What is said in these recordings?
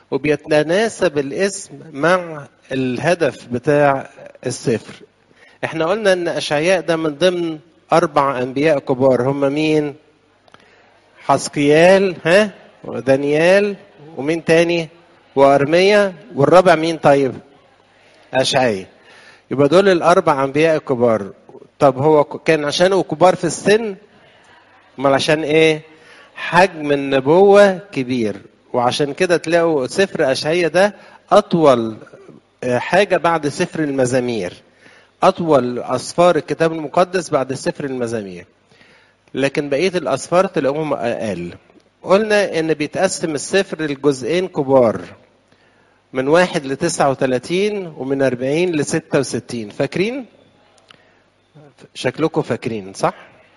وبيتناسب الاسم مع الهدف بتاع السفر احنا قلنا ان اشعياء ده من ضمن اربع انبياء كبار هم مين حسقيال ها ودانيال ومين تاني وارميا والرابع مين طيب اشعياء يبقى دول الاربع انبياء الكبار طب هو كان عشان كبار في السن امال عشان ايه حجم النبوة كبير وعشان كده تلاقوا سفر أشعية ده أطول حاجة بعد سفر المزامير أطول أسفار الكتاب المقدس بعد سفر المزامير لكن بقية الأسفار تلاقوهم أقل قلنا إن بيتقسم السفر لجزئين كبار من واحد لتسعة وثلاثين ومن أربعين لستة وستين فاكرين؟ شكلكم فاكرين صح؟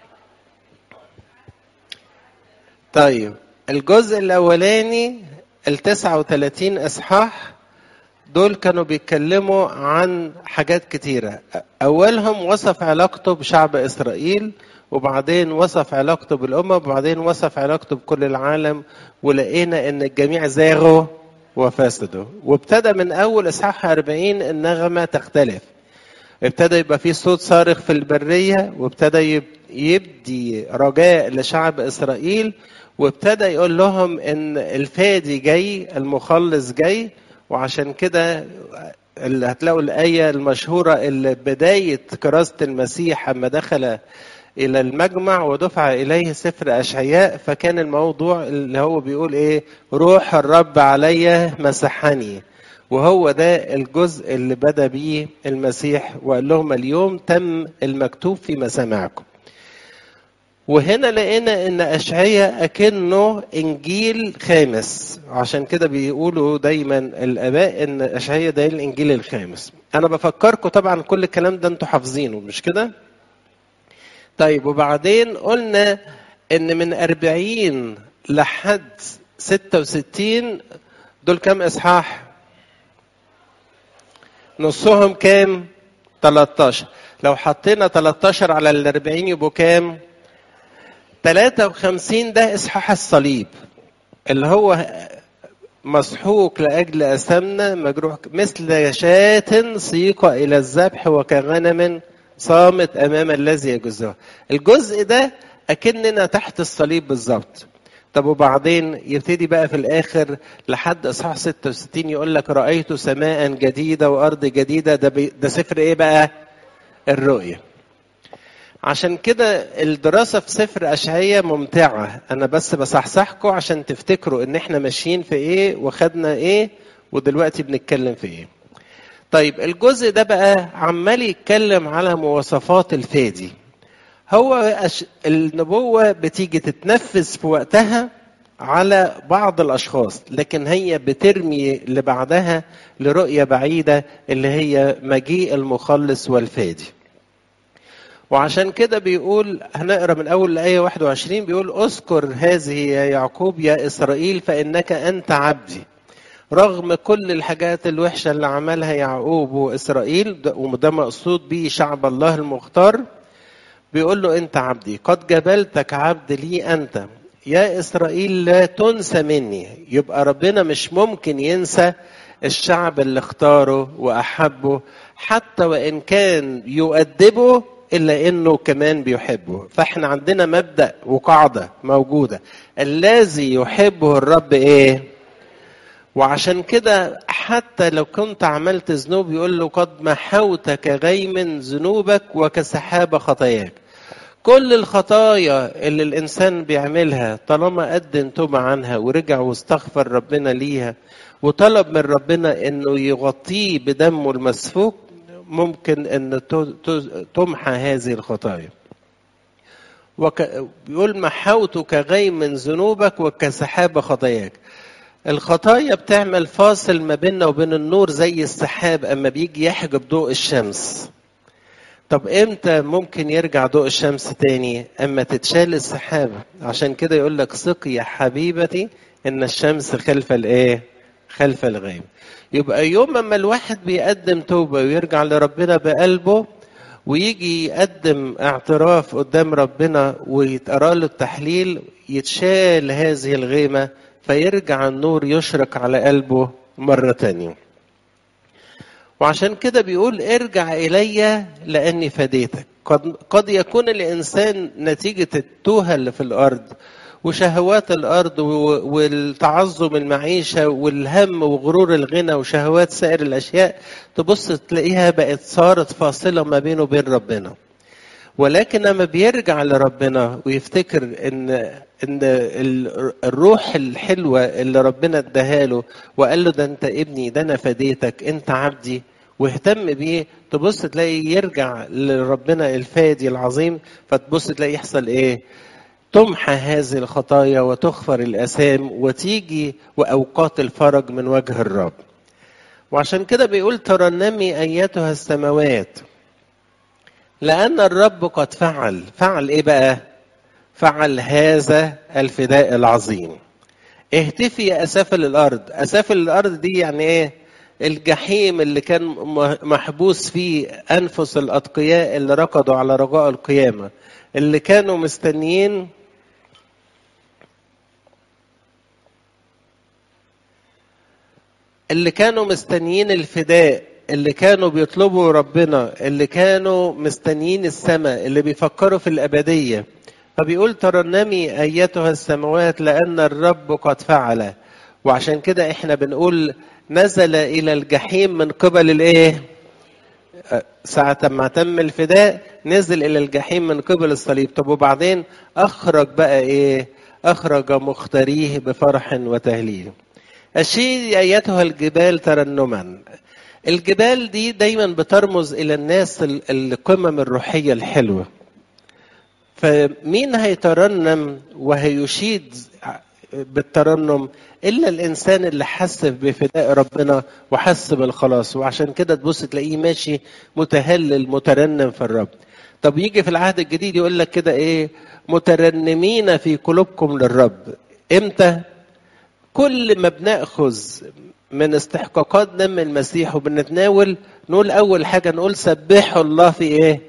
طيب الجزء الأولاني التسعة وثلاثين إصحاح دول كانوا بيتكلموا عن حاجات كتيرة أولهم وصف علاقته بشعب إسرائيل وبعدين وصف علاقته بالأمة وبعدين وصف علاقته بكل العالم ولقينا إن الجميع زاغوا وفسدوا وابتدى من أول إصحاح 40 النغمة تختلف ابتدى يبقى في صوت صارخ في البرية وابتدى يبدي رجاء لشعب إسرائيل وابتدى يقول لهم ان الفادي جاي المخلص جاي وعشان كده اللي هتلاقوا الآية المشهورة اللي بداية كراسة المسيح أما دخل إلى المجمع ودفع إليه سفر أشعياء فكان الموضوع اللي هو بيقول إيه روح الرب علي مسحني وهو ده الجزء اللي بدا بيه المسيح وقال لهم اليوم تم المكتوب في مسامعكم وهنا لقينا ان اشعياء اكنه انجيل خامس عشان كده بيقولوا دايما الاباء ان اشعياء ده الانجيل الخامس انا بفكركم طبعا كل الكلام ده انتوا حافظينه مش كده طيب وبعدين قلنا ان من أربعين لحد ستة وستين دول كام اصحاح نصهم كام 13 لو حطينا 13 على ال 40 يبقوا كام 53 ده اصحاح الصليب اللي هو مسحوق لاجل اثامنا مجروح مثل شاة سيق الى الذبح وكغنم صامت امام الذي يجزها الجزء ده اكننا تحت الصليب بالظبط طب وبعدين يبتدي بقى في الاخر لحد اصحاح 66 يقول لك رايت سماء جديده وارض جديده ده بي ده سفر ايه بقى الرؤيه عشان كده الدراسة في سفر أشعية ممتعة أنا بس بصحصحكم عشان تفتكروا إن إحنا ماشيين في إيه وخدنا إيه ودلوقتي بنتكلم في إيه طيب الجزء ده بقى عمال يتكلم على مواصفات الفادي هو أش... النبوة بتيجي تتنفذ في وقتها على بعض الأشخاص لكن هي بترمي اللي بعدها لرؤية بعيدة اللي هي مجيء المخلص والفادي وعشان كده بيقول هنقرا من اول الايه 21 بيقول اذكر هذه يا يعقوب يا اسرائيل فانك انت عبدي رغم كل الحاجات الوحشه اللي عملها يعقوب واسرائيل وده مقصود به شعب الله المختار بيقول له انت عبدي قد جبلتك عبد لي انت يا اسرائيل لا تنسى مني يبقى ربنا مش ممكن ينسى الشعب اللي اختاره واحبه حتى وان كان يؤدبه الا انه كمان بيحبه فاحنا عندنا مبدا وقاعده موجوده الذي يحبه الرب ايه وعشان كده حتى لو كنت عملت ذنوب يقول له قد محوت كغيم ذنوبك وكسحاب خطاياك كل الخطايا اللي الانسان بيعملها طالما قدم توبه عنها ورجع واستغفر ربنا ليها وطلب من ربنا انه يغطيه بدمه المسفوك ممكن ان تمحى هذه الخطايا وك... بيقول محوت كغيم من ذنوبك وكسحاب خطاياك الخطايا بتعمل فاصل ما بيننا وبين النور زي السحاب اما بيجي يحجب ضوء الشمس طب امتى ممكن يرجع ضوء الشمس تاني اما تتشال السحاب عشان كده يقول لك ثقي يا حبيبتي ان الشمس خلف الايه خلف الغيم يبقى يوم ما الواحد بيقدم توبه ويرجع لربنا بقلبه ويجي يقدم اعتراف قدام ربنا ويتقرا له التحليل يتشال هذه الغيمه فيرجع النور يشرق على قلبه مرة تانية وعشان كده بيقول ارجع إلي لأني فديتك قد, قد يكون الإنسان نتيجة التوهة اللي في الأرض وشهوات الأرض والتعظم المعيشة والهم وغرور الغنى وشهوات سائر الأشياء تبص تلاقيها بقت صارت فاصلة ما بينه وبين ربنا ولكن لما بيرجع لربنا ويفتكر ان ان الروح الحلوه اللي ربنا اداها له وقال له ده انت ابني ده انا فديتك انت عبدي واهتم بيه تبص تلاقي يرجع لربنا الفادي العظيم فتبص تلاقي يحصل ايه تمحى هذه الخطايا وتغفر الأثام وتيجي وأوقات الفرج من وجه الرب وعشان كده بيقول ترنمي أيتها السماوات لأن الرب قد فعل فعل إيه بقى فعل هذا الفداء العظيم اهتفي يا أسافل الأرض أسافل الأرض دي يعني إيه الجحيم اللي كان محبوس فيه أنفس الأتقياء اللي ركضوا على رجاء القيامة اللي كانوا مستنيين اللي كانوا مستنيين الفداء اللي كانوا بيطلبوا ربنا اللي كانوا مستنيين السماء اللي بيفكروا في الأبدية فبيقول ترنمي أيتها السماوات لأن الرب قد فعل وعشان كده احنا بنقول نزل إلى الجحيم من قبل الإيه؟ ساعة ما تم الفداء نزل إلى الجحيم من قبل الصليب طب وبعدين أخرج بقى إيه أخرج مختاريه بفرح وتهليل أشيد أيتها الجبال ترنما الجبال دي دايما بترمز إلى الناس القمم الروحية الحلوة فمين هيترنم وهيشيد بالترنم الا الانسان اللي حس بفداء ربنا وحس بالخلاص وعشان كده تبص تلاقيه ماشي متهلل مترنم في الرب طب يجي في العهد الجديد يقول لك كده ايه مترنمين في قلوبكم للرب امتى كل ما بناخذ من استحقاقات دم المسيح وبنتناول نقول اول حاجه نقول سبحوا الله في ايه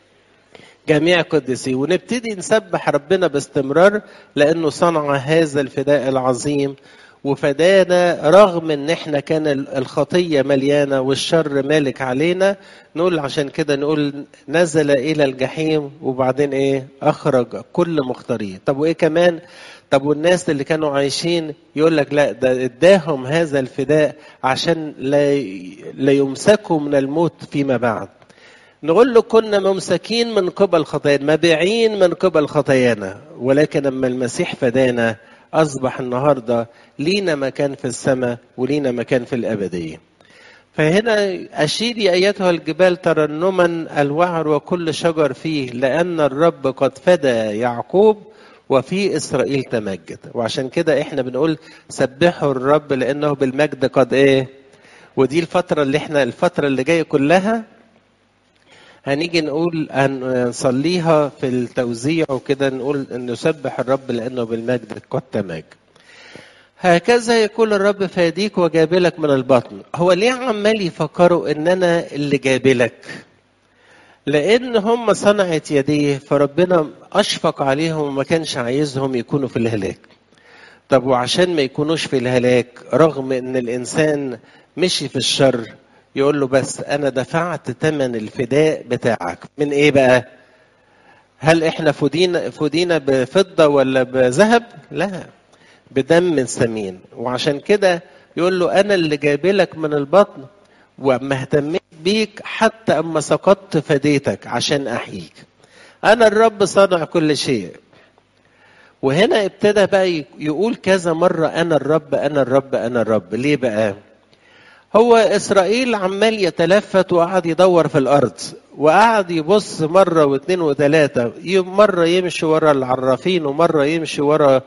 جميع قدسيه ونبتدي نسبح ربنا باستمرار لانه صنع هذا الفداء العظيم وفدانا رغم ان احنا كان الخطيه مليانه والشر مالك علينا نقول عشان كده نقول نزل الى الجحيم وبعدين ايه اخرج كل مختاريه طب وايه كمان طب والناس اللي كانوا عايشين يقول لك لا ده اداهم هذا الفداء عشان لا لا يمسكوا من الموت فيما بعد نقول له كنا ممسكين من قبل خطايانا مبيعين من قبل خطايانا ولكن لما المسيح فدانا أصبح النهاردة لينا مكان في السماء ولينا مكان في الأبدية فهنا أشيدي أيتها الجبال ترنما الوعر وكل شجر فيه لأن الرب قد فدى يعقوب وفي إسرائيل تمجد وعشان كده إحنا بنقول سبحوا الرب لأنه بالمجد قد إيه ودي الفترة اللي إحنا الفترة اللي جاية كلها هنيجي نقول هنصليها في التوزيع وكده نقول نسبح الرب لانه بالمجد قد تماج هكذا يقول الرب فاديك وجابلك من البطن هو ليه عمال يفكروا ان انا اللي جابلك لان هم صنعت يديه فربنا اشفق عليهم وما كانش عايزهم يكونوا في الهلاك طب وعشان ما يكونوش في الهلاك رغم ان الانسان مشي في الشر يقول له بس انا دفعت ثمن الفداء بتاعك من ايه بقى هل احنا فدينا فدينا بفضه ولا بذهب لا بدم ثمين وعشان كده يقول له انا اللي جايبلك من البطن وما اهتميت بيك حتى اما سقطت فديتك عشان احييك انا الرب صانع كل شيء وهنا ابتدى بقى يقول كذا مرة أنا الرب أنا الرب أنا الرب ليه بقى هو إسرائيل عمال يتلفت وقعد يدور في الأرض وقعد يبص مرة واثنين وثلاثة مرة يمشي ورا العرافين ومرة يمشي ورا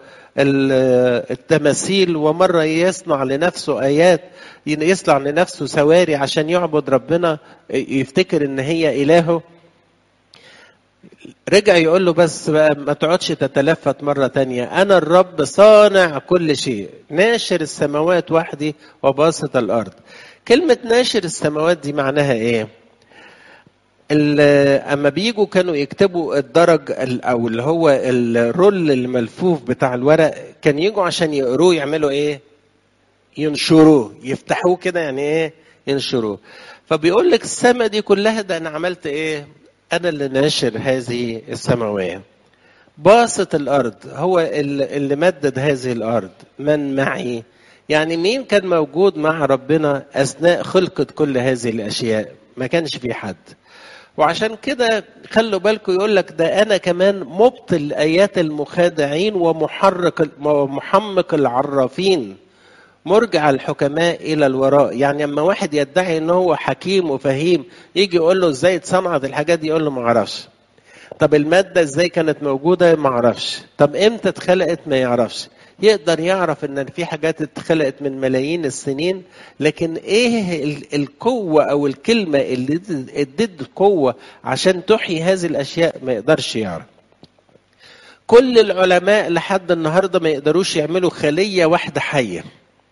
التماثيل ومرة يصنع لنفسه آيات يصنع لنفسه سواري عشان يعبد ربنا يفتكر إن هي إلهه رجع يقول له بس بقى ما تقعدش تتلفت مرة تانية أنا الرب صانع كل شيء ناشر السماوات وحدي وباسط الأرض كلمة ناشر السماوات دي معناها إيه اما بيجوا كانوا يكتبوا الدرج او اللي هو الرول الملفوف بتاع الورق كان يجوا عشان يقروه يعملوا ايه ينشروه يفتحوه كده يعني ايه ينشروه فبيقول لك السماء دي كلها ده انا عملت ايه انا اللي ناشر هذه السماويه باسط الارض هو اللي مدد هذه الارض من معي يعني مين كان موجود مع ربنا اثناء خلقه كل هذه الاشياء ما كانش في حد وعشان كده خلوا بالكم يقول لك ده انا كمان مبطل ايات المخادعين ومحرك ومحمق العرافين مرجع الحكماء الى الوراء يعني اما واحد يدعي ان هو حكيم وفهيم يجي يقول له ازاي اتصنعت الحاجات دي يقول له ما اعرفش طب الماده ازاي كانت موجوده ما اعرفش طب امتى اتخلقت ما يعرفش يقدر يعرف ان في حاجات اتخلقت من ملايين السنين لكن ايه القوه او الكلمه اللي ادت قوه عشان تحيي هذه الاشياء ما يقدرش يعرف كل العلماء لحد النهارده ما يقدروش يعملوا خليه واحده حيه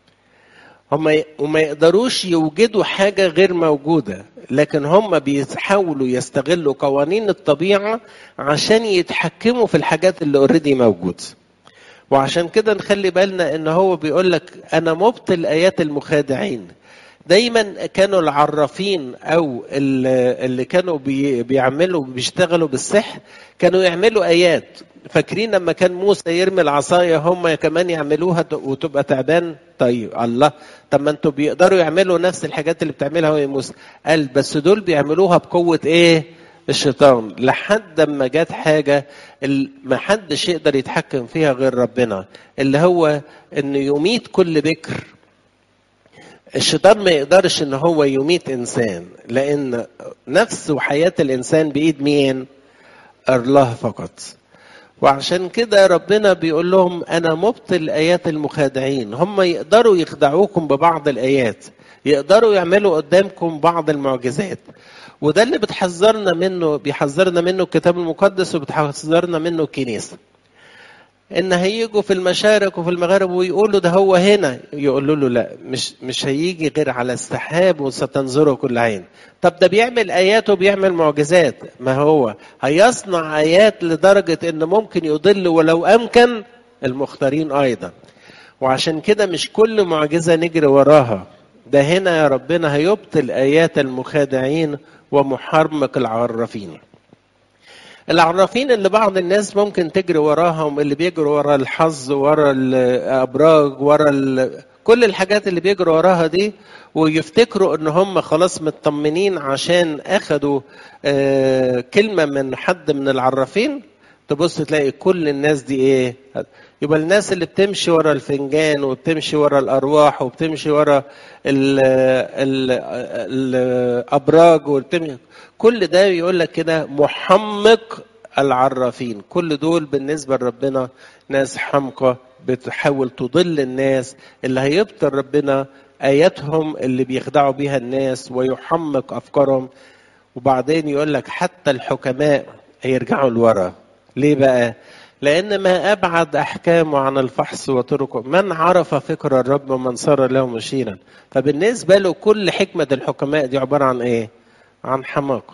هم وما يقدروش يوجدوا حاجة غير موجودة لكن هم بيحاولوا يستغلوا قوانين الطبيعة عشان يتحكموا في الحاجات اللي اوريدي موجودة وعشان كده نخلي بالنا ان هو بيقول لك انا مبطل ايات المخادعين دايما كانوا العرافين او اللي كانوا بيعملوا بيشتغلوا بالسحر كانوا يعملوا ايات فاكرين لما كان موسى يرمي العصايه هم كمان يعملوها وتبقى تعبان طيب الله طب ما انتوا بيقدروا يعملوا نفس الحاجات اللي بتعملها هو موسى قال بس دول بيعملوها بقوه ايه الشيطان لحد ما جت حاجه ما حدش يقدر يتحكم فيها غير ربنا اللي هو انه يميت كل بكر الشيطان ما يقدرش ان هو يميت انسان لان نفس وحياه الانسان بايد مين الله فقط وعشان كده ربنا بيقول لهم انا مبطل ايات المخادعين هم يقدروا يخدعوكم ببعض الايات يقدروا يعملوا قدامكم بعض المعجزات وده اللي بتحذرنا منه بيحذرنا منه الكتاب المقدس وبتحذرنا منه الكنيسه ان هيجوا في المشارق وفي المغارب ويقولوا ده هو هنا يقولوا له لا مش مش هيجي غير على السحاب وستنظره كل عين طب ده بيعمل ايات وبيعمل معجزات ما هو هيصنع ايات لدرجه ان ممكن يضل ولو امكن المختارين ايضا وعشان كده مش كل معجزه نجري وراها ده هنا يا ربنا هيبطل ايات المخادعين ومحرمق العرافين العرافين اللي بعض الناس ممكن تجري وراهم اللي بيجروا ورا الحظ ورا الابراج ورا ال... كل الحاجات اللي بيجروا وراها دي ويفتكروا ان هم خلاص مطمنين عشان اخدوا آه كلمه من حد من العرافين تبص تلاقي كل الناس دي ايه يبقى الناس اللي بتمشي ورا الفنجان وبتمشي ورا الارواح وبتمشي ورا ال ال الابراج وبتمشي كل ده يقول لك كده محمق العرافين كل دول بالنسبه لربنا ناس حمقى بتحاول تضل الناس اللي هيبطل ربنا اياتهم اللي بيخدعوا بيها الناس ويحمق افكارهم وبعدين يقول لك حتى الحكماء هيرجعوا لورا ليه بقى لأن ما أبعد أحكامه عن الفحص وطرقه من عرف فكر الرب من صار له مشيرا فبالنسبة له كل حكمة الحكماء دي عبارة عن إيه عن حماقة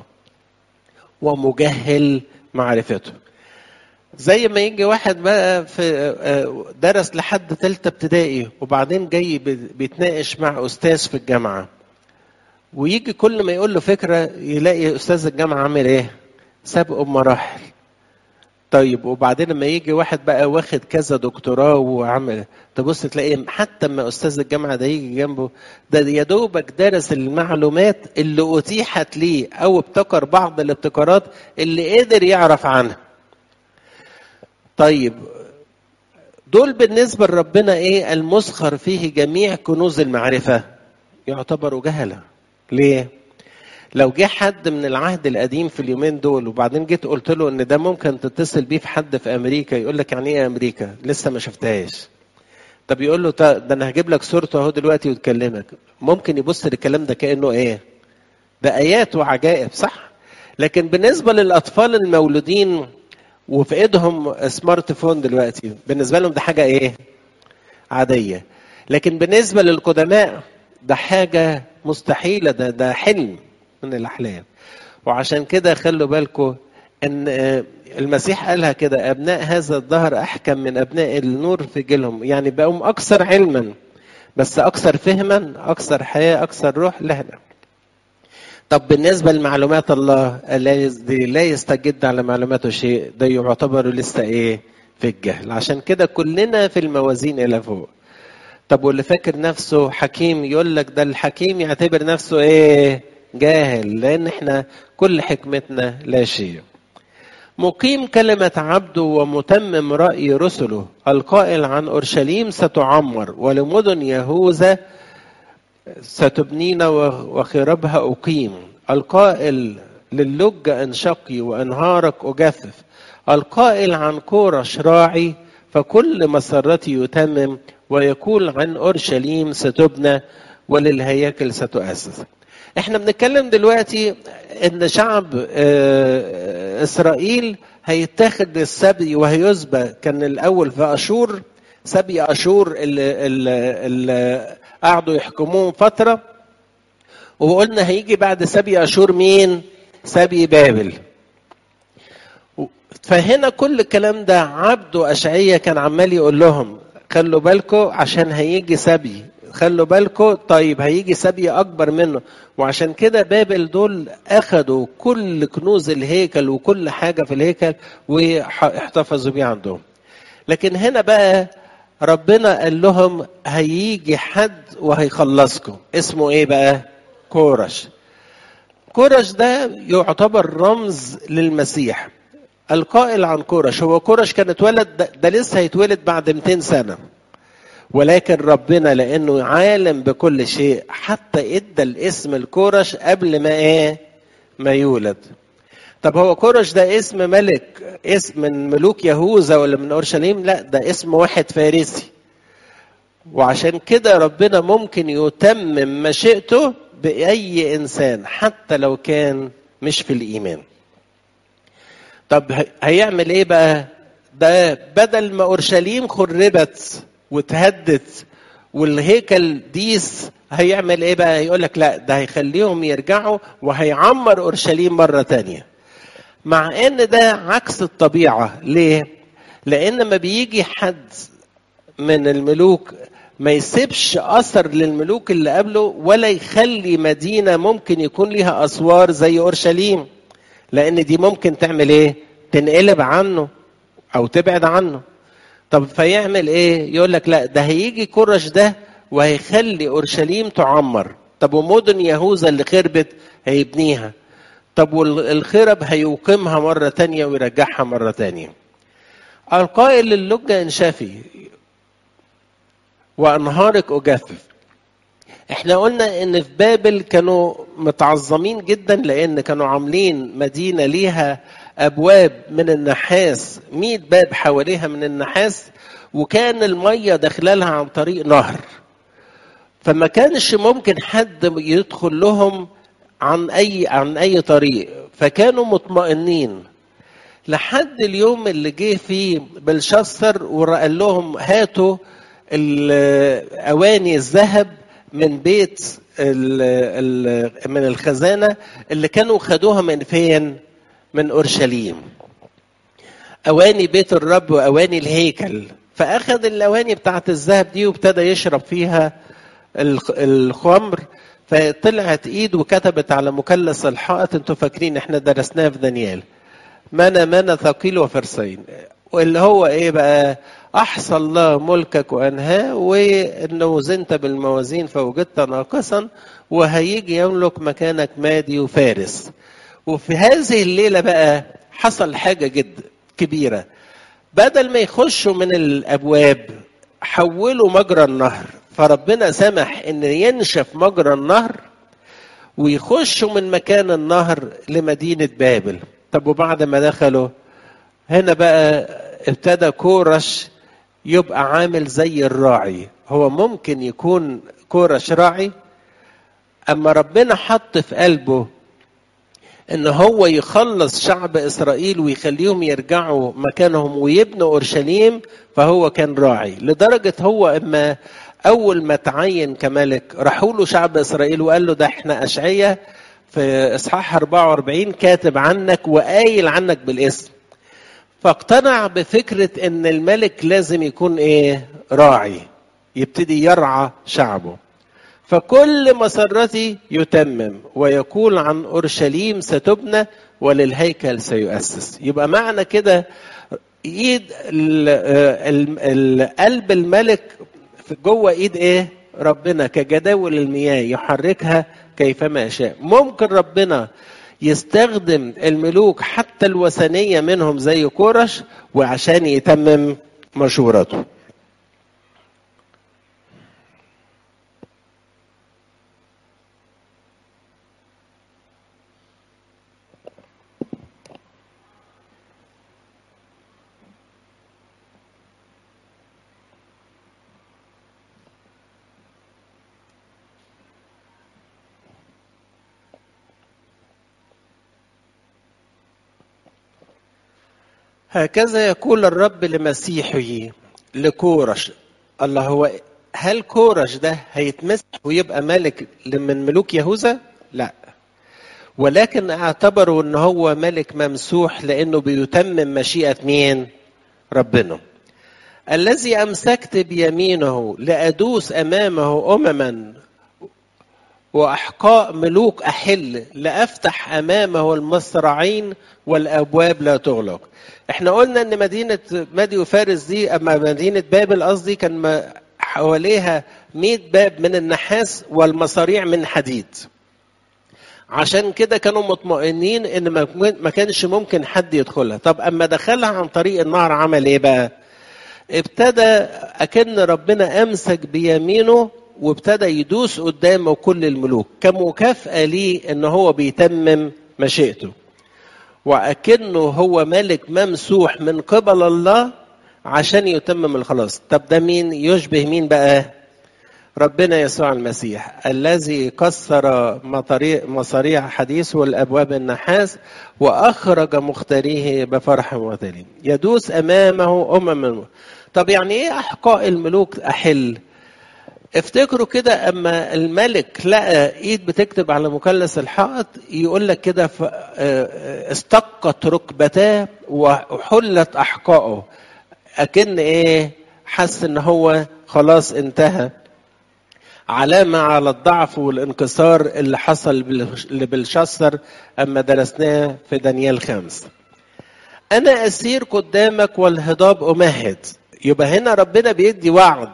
ومجهل معرفته زي ما يجي واحد بقى في درس لحد ثالثة ابتدائي وبعدين جاي بيتناقش مع أستاذ في الجامعة ويجي كل ما يقول له فكرة يلاقي أستاذ الجامعة عامل إيه؟ سابقه بمراحل طيب وبعدين لما يجي واحد بقى واخد كذا دكتوراه وعمل تبص تلاقيه حتى لما استاذ الجامعه ده يجي جنبه ده يا دوبك درس المعلومات اللي اتيحت ليه او ابتكر بعض الابتكارات اللي قدر يعرف عنها. طيب دول بالنسبه لربنا ايه المسخر فيه جميع كنوز المعرفه يعتبروا جهله. ليه؟ لو جه حد من العهد القديم في اليومين دول وبعدين جيت قلت له ان ده ممكن تتصل بيه في حد في امريكا يقول لك يعني ايه امريكا لسه ما شفتهاش طب يقول له ده انا هجيب لك صورته اهو دلوقتي وتكلمك ممكن يبص للكلام ده كانه ايه ده ايات وعجائب صح لكن بالنسبه للاطفال المولودين وفي ايدهم سمارت فون دلوقتي بالنسبه لهم ده حاجه ايه عاديه لكن بالنسبه للقدماء ده حاجه مستحيله ده ده حلم من الاحلام وعشان كده خلوا بالكم ان المسيح قالها كده ابناء هذا الدهر احكم من ابناء النور في جيلهم يعني بقوا اكثر علما بس اكثر فهما اكثر حياه اكثر روح لا لا طب بالنسبه لمعلومات الله الذي لا يستجد على معلوماته شيء ده يعتبر لسه ايه في الجهل عشان كده كلنا في الموازين الى فوق طب واللي فاكر نفسه حكيم يقول لك ده الحكيم يعتبر نفسه ايه جاهل لان احنا كل حكمتنا لا شيء مقيم كلمة عبده ومتمم رأي رسله القائل عن أورشليم ستعمر ولمدن يهوذا ستبنين وخربها أقيم القائل للج أنشقي وأنهارك أجثف القائل عن كورش راعي فكل مسرتي يتمم ويقول عن أورشليم ستبنى وللهياكل ستؤسس احنا بنتكلم دلوقتي ان شعب اسرائيل هيتاخد للسبي وهيسبى كان الاول في اشور سبي اشور اللي, اللي, اللي قعدوا يحكموهم فتره وقلنا هيجي بعد سبي اشور مين سبي بابل فهنا كل الكلام ده عبده اشعية كان عمال يقول لهم خلوا بالكم عشان هيجي سبي خلوا بالكم طيب هيجي سبي اكبر منه وعشان كده بابل دول اخدوا كل كنوز الهيكل وكل حاجه في الهيكل واحتفظوا بيه عندهم لكن هنا بقى ربنا قال لهم هيجي حد وهيخلصكم اسمه ايه بقى كورش كورش ده يعتبر رمز للمسيح القائل عن كورش هو كورش كان اتولد ده, ده لسه هيتولد بعد 200 سنه ولكن ربنا لانه عالم بكل شيء حتى ادى الاسم الكورش قبل ما ايه ما يولد طب هو كورش ده اسم ملك اسم من ملوك يهوذا ولا من اورشليم لا ده اسم واحد فارسي وعشان كده ربنا ممكن يتمم مشيئته باي انسان حتى لو كان مش في الايمان طب هيعمل ايه بقى ده بدل ما اورشليم خربت وتهدت والهيكل ديس هيعمل ايه بقى يقول لك لا ده هيخليهم يرجعوا وهيعمر اورشليم مره تانية مع ان ده عكس الطبيعه ليه لان ما بيجي حد من الملوك ما يسيبش اثر للملوك اللي قبله ولا يخلي مدينه ممكن يكون ليها اسوار زي اورشليم لان دي ممكن تعمل ايه تنقلب عنه او تبعد عنه طب فيعمل ايه يقول لك لا ده هيجي كرش ده وهيخلي اورشليم تعمر طب ومدن يهوذا اللي خربت هيبنيها طب والخرب هيقيمها مرة تانية ويرجعها مرة تانية القائل للجة انشفي وانهارك اجفف احنا قلنا ان في بابل كانوا متعظمين جدا لان كانوا عاملين مدينة ليها ابواب من النحاس 100 باب حواليها من النحاس وكان الميه داخلها عن طريق نهر فما كانش ممكن حد يدخل لهم عن اي عن اي طريق فكانوا مطمئنين لحد اليوم اللي جه فيه بلشسر وقال لهم هاتوا اواني الذهب من بيت ال ال من الخزانه اللي كانوا خدوها من فين؟ من اورشليم اواني بيت الرب واواني الهيكل فاخذ الاواني بتاعت الذهب دي وابتدى يشرب فيها الخمر فطلعت ايد وكتبت على مثلث الحائط انتوا فاكرين احنا درسناها في دانيال منا منا ثقيل وفرسين واللي هو ايه بقى احصى الله ملكك وانهاه وانه وزنت بالموازين فوجدت ناقصا وهيجي يملك مكانك مادي وفارس وفي هذه الليله بقى حصل حاجه جد كبيره بدل ما يخشوا من الابواب حولوا مجرى النهر فربنا سمح ان ينشف مجرى النهر ويخشوا من مكان النهر لمدينه بابل طب وبعد ما دخلوا هنا بقى ابتدى كورش يبقى عامل زي الراعي هو ممكن يكون كورش راعي اما ربنا حط في قلبه ان هو يخلص شعب اسرائيل ويخليهم يرجعوا مكانهم ويبنوا اورشليم فهو كان راعي لدرجه هو اما اول ما تعين كملك راحوا له شعب اسرائيل وقال له ده احنا اشعياء في اصحاح 44 كاتب عنك وقايل عنك بالاسم فاقتنع بفكره ان الملك لازم يكون ايه راعي يبتدي يرعى شعبه فكل مسرتي يتمم ويقول عن اورشليم ستبنى وللهيكل سيؤسس يبقى معنى كده ايد قلب الملك جوه ايد ايه ربنا كجداول المياه يحركها كيفما يشاء ممكن ربنا يستخدم الملوك حتى الوثنية منهم زي كورش وعشان يتمم مشورته هكذا يقول الرب لمسيحه لكورش الله هو هل كورش ده هيتمسح ويبقى ملك من ملوك يهوذا؟ لا ولكن اعتبروا ان هو ملك ممسوح لانه بيتمم مشيئه مين؟ ربنا. الذي امسكت بيمينه لادوس امامه امما واحقاء ملوك احل لافتح امامه المصراعين والابواب لا تغلق. احنا قلنا ان مدينه مادي وفارس دي اما مدينه بابل قصدي كان حواليها 100 باب من النحاس والمصاريع من حديد. عشان كده كانوا مطمئنين ان ما كانش ممكن حد يدخلها طب اما دخلها عن طريق النهر عمل ايه بقى ابتدى اكن ربنا امسك بيمينه وابتدى يدوس قدامه كل الملوك كمكافاه ليه ان هو بيتمم مشيئته واكنه هو ملك ممسوح من قبل الله عشان يتمم الخلاص طب ده مين يشبه مين بقى ربنا يسوع المسيح الذي كسر مصاريع حديث والابواب النحاس واخرج مختاريه بفرح وذليل يدوس امامه امم طب يعني ايه احقاء الملوك احل افتكروا كده اما الملك لقى ايد بتكتب على مثلث الحائط يقول لك كده استقت ركبتاه وحلت احقائه اكن ايه حس ان هو خلاص انتهى علامة على الضعف والانكسار اللي حصل لبلشسر أما درسناه في دانيال خمس أنا أسير قدامك والهضاب أمهد يبقى هنا ربنا بيدي وعد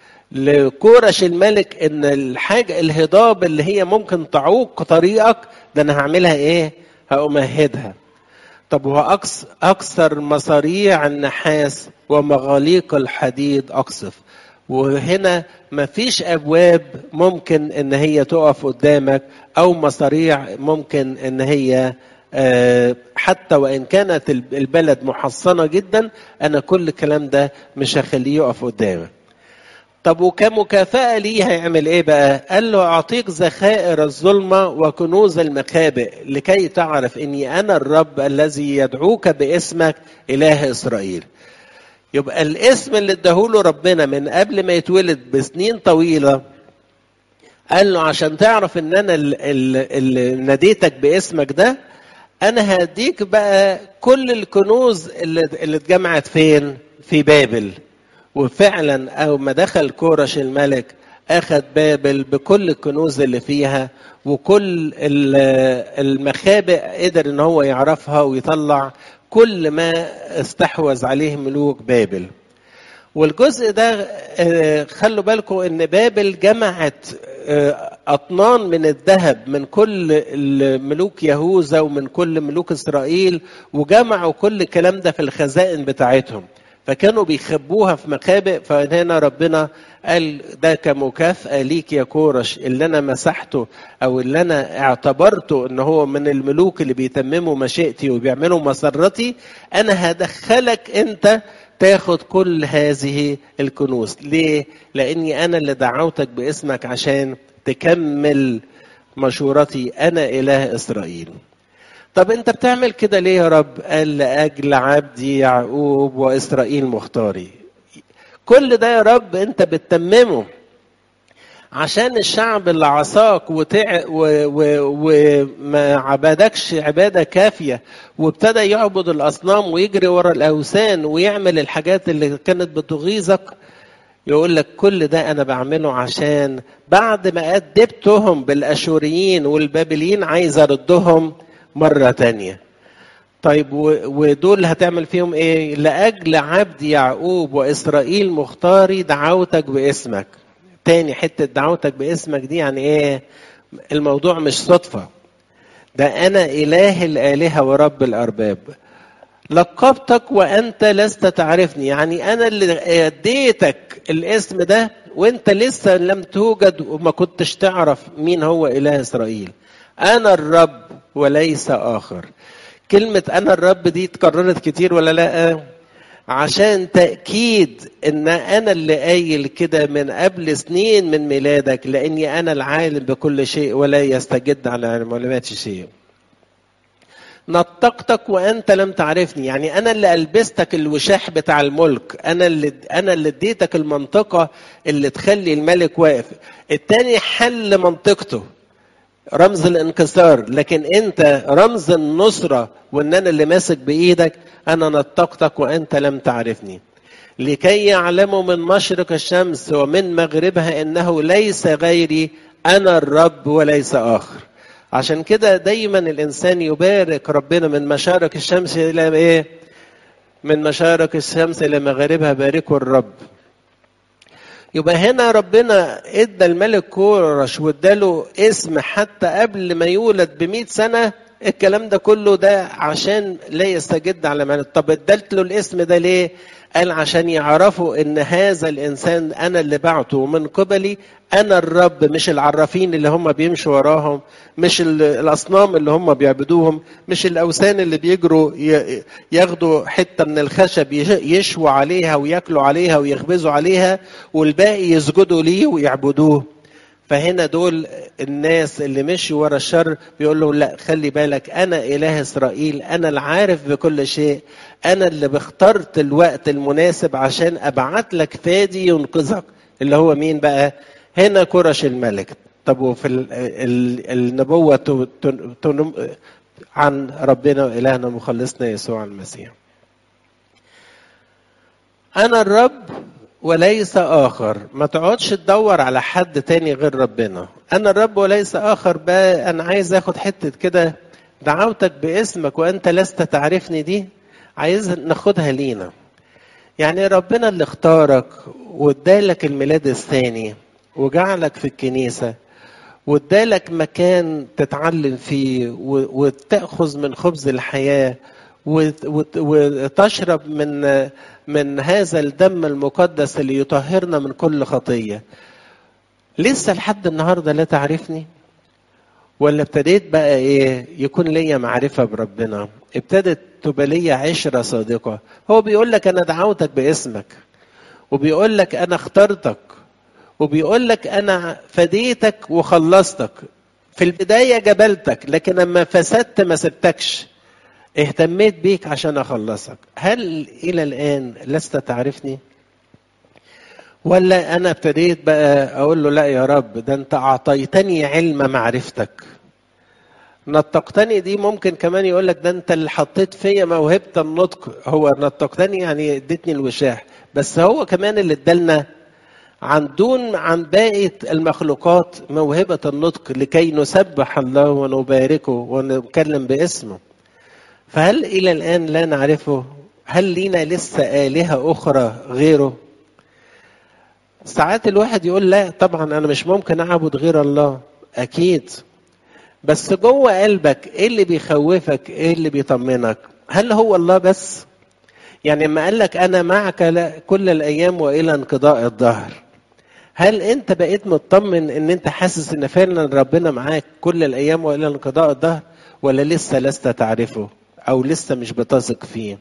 لكورش الملك ان الحاجة الهضاب اللي هي ممكن تعوق طريقك ده انا هعملها ايه هأمهدها طب هو أكثر مصاريع النحاس ومغاليق الحديد أقصف وهنا مفيش ابواب ممكن ان هي تقف قدامك او مصاريع ممكن ان هي حتى وان كانت البلد محصنه جدا انا كل الكلام ده مش هخليه يقف قدامك طب وكمكافأة ليه هيعمل ايه بقى؟ قال له اعطيك ذخائر الظلمة وكنوز المخابئ لكي تعرف اني انا الرب الذي يدعوك باسمك اله اسرائيل. يبقى الاسم اللي اداهوله ربنا من قبل ما يتولد بسنين طويلة قال له عشان تعرف ان انا اللي ناديتك باسمك ده انا هديك بقى كل الكنوز اللي, اللي اتجمعت فين في بابل وفعلا اول ما دخل كورش الملك اخذ بابل بكل الكنوز اللي فيها وكل المخابئ قدر ان هو يعرفها ويطلع كل ما استحوذ عليه ملوك بابل والجزء ده خلوا بالكم ان بابل جمعت اطنان من الذهب من كل ملوك يهوذا ومن كل ملوك اسرائيل وجمعوا كل الكلام ده في الخزائن بتاعتهم فكانوا بيخبوها في مخابئ فهنا ربنا قال ده كمكافأة ليك يا كورش اللي أنا مسحته أو اللي أنا اعتبرته إن هو من الملوك اللي بيتمموا مشيئتي وبيعملوا مسرتي أنا هدخلك أنت تاخد كل هذه الكنوز ليه؟ لأني أنا اللي دعوتك باسمك عشان تكمل مشورتي أنا إله إسرائيل طب انت بتعمل كده ليه يا رب قال لاجل عبدي يعقوب واسرائيل مختاري كل ده يا رب انت بتتممه عشان الشعب اللي عصاك وتع... وما عبدكش عبادة كافية وابتدى يعبد الأصنام ويجري ورا الأوثان ويعمل الحاجات اللي كانت بتغيظك يقول لك كل ده أنا بعمله عشان بعد ما أدبتهم بالأشوريين والبابليين عايز أردهم مرة تانية طيب ودول هتعمل فيهم ايه لاجل عبد يعقوب واسرائيل مختاري دعوتك باسمك تاني حته دعوتك باسمك دي يعني ايه الموضوع مش صدفه ده انا اله الالهه ورب الارباب لقبتك وانت لست تعرفني يعني انا اللي اديتك الاسم ده وانت لسه لم توجد وما كنتش تعرف مين هو اله اسرائيل انا الرب وليس اخر كلمة أنا الرب دي اتكررت كتير ولا لا؟ عشان تأكيد إن أنا اللي قايل كده من قبل سنين من ميلادك لأني أنا العالم بكل شيء ولا يستجد على معلومات شيء. نطقتك وانت لم تعرفني يعني انا اللي البستك الوشاح بتاع الملك انا اللي انا اللي اديتك المنطقه اللي تخلي الملك واقف التاني حل منطقته رمز الانكسار لكن انت رمز النصرة وان انا اللي ماسك بايدك انا نطقتك وانت لم تعرفني لكي يعلموا من مشرق الشمس ومن مغربها انه ليس غيري انا الرب وليس اخر عشان كده دايما الانسان يبارك ربنا من مشارق الشمس الى ايه من مشارق الشمس الى مغاربها باركوا الرب يبقى هنا ربنا ادى الملك كورش واداله اسم حتى قبل ما يولد ب سنه الكلام ده كله ده عشان لا يستجد على معنى طب ادلت له الاسم ده ليه قال عشان يعرفوا ان هذا الانسان انا اللي بعته من قبلي انا الرب مش العرافين اللي هم بيمشوا وراهم مش الاصنام اللي هم بيعبدوهم مش الاوثان اللي بيجروا ياخدوا حته من الخشب يشوا عليها وياكلوا عليها ويخبزوا عليها والباقي يسجدوا ليه ويعبدوه فهنا دول الناس اللي مشوا ورا الشر بيقول له لا خلي بالك انا اله اسرائيل انا العارف بكل شيء انا اللي باخترت الوقت المناسب عشان ابعت لك فادي ينقذك اللي هو مين بقى هنا كرش الملك طب وفي النبوه عن ربنا والهنا مخلصنا يسوع المسيح انا الرب وليس آخر ما تقعدش تدور على حد تاني غير ربنا أنا الرب وليس آخر بقى أنا عايز أخد حتة كده دعوتك باسمك وأنت لست تعرفني دي عايز ناخدها لينا يعني ربنا اللي اختارك وادالك الميلاد الثاني وجعلك في الكنيسة وادالك مكان تتعلم فيه وتأخذ من خبز الحياة وتشرب من من هذا الدم المقدس اللي يطهرنا من كل خطيه لسه لحد النهارده لا تعرفني ولا ابتديت بقى ايه يكون ليا معرفه بربنا ابتدت تبقى ليا عشره صادقه هو بيقول لك انا دعوتك باسمك وبيقول لك انا اخترتك وبيقول لك انا فديتك وخلصتك في البدايه جبلتك لكن لما فسدت ما سبتكش اهتميت بيك عشان اخلصك هل الى الان لست تعرفني ولا انا ابتديت بقى اقول له لا يا رب ده انت اعطيتني علم معرفتك نطقتني دي ممكن كمان يقول لك ده انت اللي حطيت فيا موهبه النطق هو نطقتني يعني اديتني الوشاح بس هو كمان اللي ادالنا عن دون عن باقي المخلوقات موهبه النطق لكي نسبح الله ونباركه ونتكلم باسمه فهل إلى الآن لا نعرفه؟ هل لينا لسه آلهة أخرى غيره؟ ساعات الواحد يقول لا طبعا أنا مش ممكن أعبد غير الله أكيد بس جوه قلبك إيه اللي بيخوفك؟ إيه اللي بيطمنك؟ هل هو الله بس؟ يعني لما قال لك أنا معك كل الأيام وإلى انقضاء الظهر هل أنت بقيت مطمن إن أنت حاسس إن فعلا ربنا معاك كل الأيام وإلى انقضاء الظهر ولا لسه لست تعرفه؟ او لسه مش بتثق فيه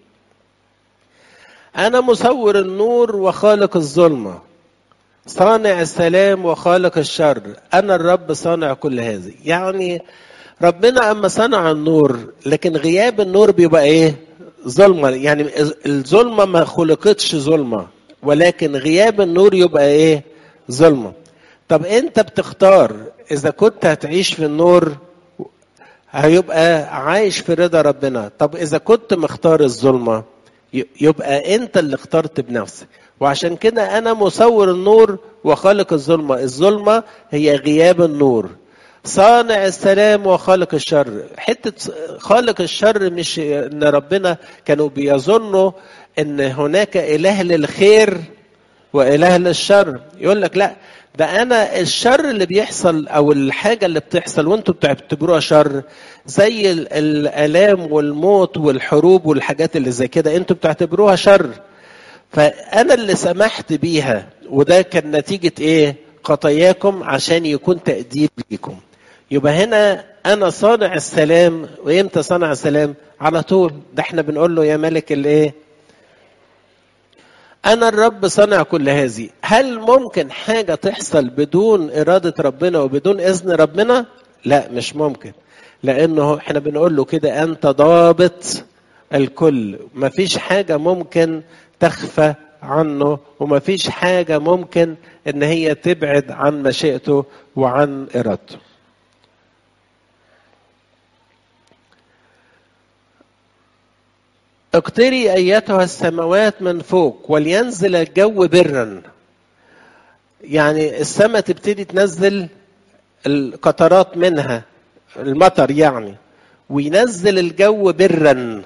انا مصور النور وخالق الظلمه صانع السلام وخالق الشر انا الرب صانع كل هذه يعني ربنا اما صنع النور لكن غياب النور بيبقى ايه ظلمه يعني الظلمه ما خلقتش ظلمه ولكن غياب النور يبقى ايه ظلمه طب انت بتختار اذا كنت هتعيش في النور هيبقى عايش في رضا ربنا طب اذا كنت مختار الظلمه يبقى انت اللي اخترت بنفسك وعشان كده انا مصور النور وخالق الظلمه الظلمه هي غياب النور صانع السلام وخالق الشر حته خالق الشر مش ان ربنا كانوا بيظنوا ان هناك اله للخير واله للشر يقول لك لا ده انا الشر اللي بيحصل او الحاجه اللي بتحصل وانتم بتعتبروها شر زي الالام والموت والحروب والحاجات اللي زي كده انتم بتعتبروها شر فانا اللي سمحت بيها وده كان نتيجه ايه خطاياكم عشان يكون تاديب ليكم يبقى هنا انا صانع السلام وامتى صانع السلام على طول ده احنا بنقول له يا ملك الايه أنا الرب صنع كل هذه هل ممكن حاجة تحصل بدون إرادة ربنا وبدون إذن ربنا لا مش ممكن لأنه احنا بنقول له كده أنت ضابط الكل مفيش حاجة ممكن تخفى عنه ومفيش حاجة ممكن إن هي تبعد عن مشيئته وعن إرادته اقتري ايتها السماوات من فوق ولينزل الجو برا يعني السماء تبتدي تنزل القطرات منها المطر يعني وينزل الجو برا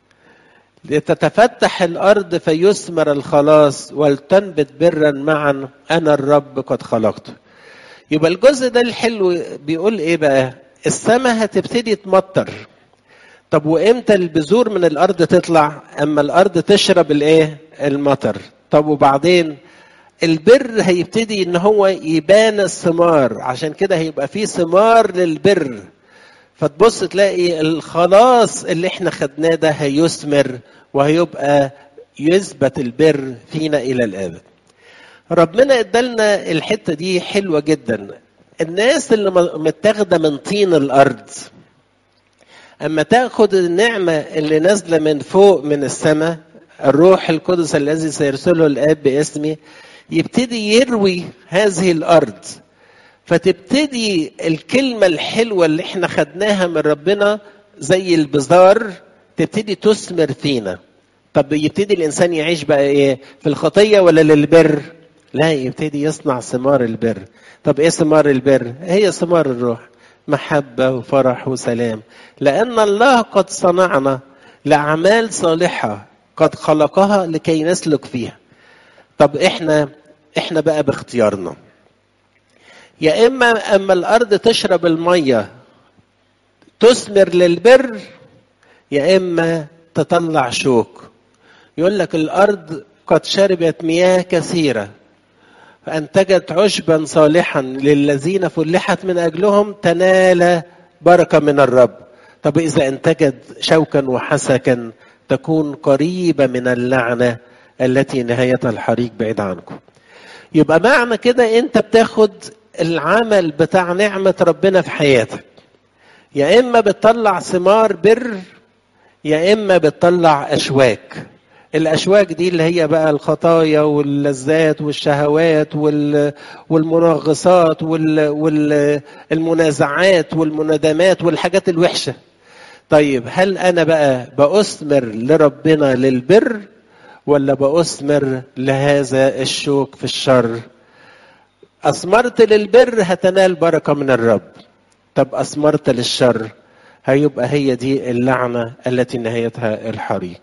لتتفتح الارض فيثمر الخلاص ولتنبت برا معا انا الرب قد خلقته يبقى الجزء ده الحلو بيقول ايه بقى السماء هتبتدي تمطر طب وامتى البذور من الارض تطلع اما الارض تشرب الايه المطر طب وبعدين البر هيبتدي ان هو يبان الثمار عشان كده هيبقى فيه ثمار للبر فتبص تلاقي الخلاص اللي احنا خدناه ده هيثمر وهيبقى يثبت البر فينا الى الابد ربنا ادالنا الحته دي حلوه جدا الناس اللي متاخده من طين الارض اما تاخد النعمه اللي نازله من فوق من السماء الروح القدس الذي سيرسله الاب باسمي يبتدي يروي هذه الارض فتبتدي الكلمه الحلوه اللي احنا خدناها من ربنا زي البذار تبتدي تثمر فينا طب يبتدي الانسان يعيش بقى ايه في الخطيه ولا للبر لا يبتدي يصنع ثمار البر طب ايه ثمار البر هي ثمار الروح محبة وفرح وسلام لأن الله قد صنعنا لأعمال صالحة قد خلقها لكي نسلك فيها طب احنا احنا بقى باختيارنا يا اما اما الارض تشرب الميه تثمر للبر يا اما تطلع شوك يقول لك الارض قد شربت مياه كثيره فأنتجت عشبا صالحا للذين فلحت من أجلهم تنال بركة من الرب طب إذا أنتجت شوكا وحسكا تكون قريبة من اللعنة التي نهايتها الحريق بعيد عنكم يبقى معنى كده أنت بتاخد العمل بتاع نعمة ربنا في حياتك يا إما بتطلع ثمار بر يا إما بتطلع أشواك الاشواك دي اللي هي بقى الخطايا واللذات والشهوات والمنغصات والمنازعات والمنادمات والحاجات الوحشه طيب هل انا بقى باثمر لربنا للبر ولا باثمر لهذا الشوك في الشر اثمرت للبر هتنال بركه من الرب طب اثمرت للشر هيبقى هي دي اللعنه التي نهايتها الحريق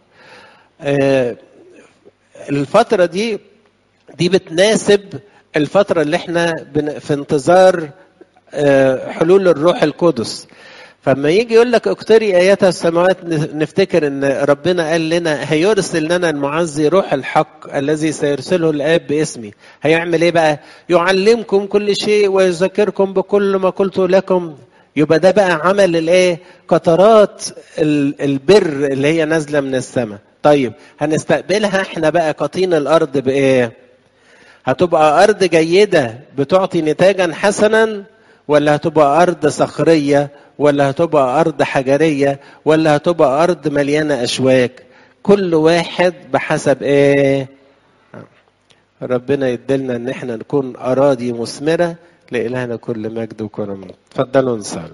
الفترة دي دي بتناسب الفترة اللي احنا في انتظار حلول الروح القدس فما يجي يقول لك اقتري اياتها السماوات نفتكر ان ربنا قال لنا هيرسل لنا المعزي روح الحق الذي سيرسله الاب باسمي هيعمل ايه بقى يعلمكم كل شيء ويذكركم بكل ما قلت لكم يبقى ده بقى عمل الايه قطرات البر اللي هي نازله من السماء طيب هنستقبلها احنا بقى كطين الارض بايه هتبقى ارض جيده بتعطي نتاجا حسنا ولا هتبقى ارض صخريه ولا هتبقى ارض حجريه ولا هتبقى ارض مليانه اشواك كل واحد بحسب ايه ربنا يدلنا ان احنا نكون اراضي مثمره لإلهنا كل مجد وكرم اتفضلوا نصلي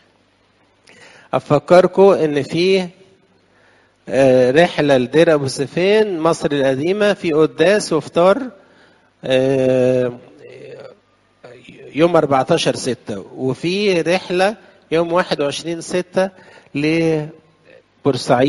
أفكركم إن في آه، رحلة لدير أبو سفين مصر القديمة في قداس وفطار آه، يوم 14 ستة وفي رحلة يوم 21 ستة لبورسعيد